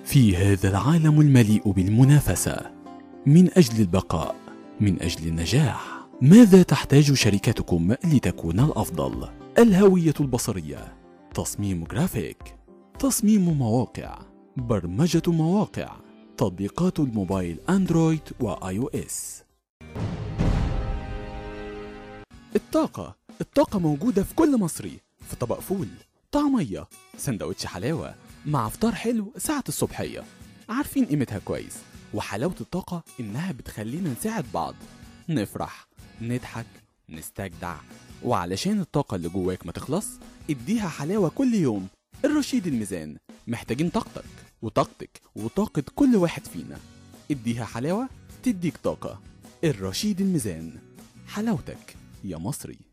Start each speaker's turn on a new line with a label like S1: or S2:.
S1: في هذا العالم المليء بالمنافسة من أجل البقاء من أجل النجاح ماذا تحتاج شركتكم لتكون الأفضل؟ الهوية البصرية تصميم جرافيك تصميم مواقع برمجة مواقع تطبيقات الموبايل أندرويد وآي أو إس الطاقة الطاقة موجودة في كل مصري في طبق فول طعمية سندوتش حلاوة مع فطار حلو ساعة الصبحية عارفين قيمتها كويس وحلاوة الطاقة إنها بتخلينا نساعد بعض نفرح نضحك نستجدع وعلشان الطاقة اللي جواك ما تخلص اديها حلاوة كل يوم الرشيد الميزان محتاجين طاقتك وطاقتك وطاقة كل واحد فينا اديها حلاوة تديك طاقة الرشيد الميزان حلاوتك يا مصري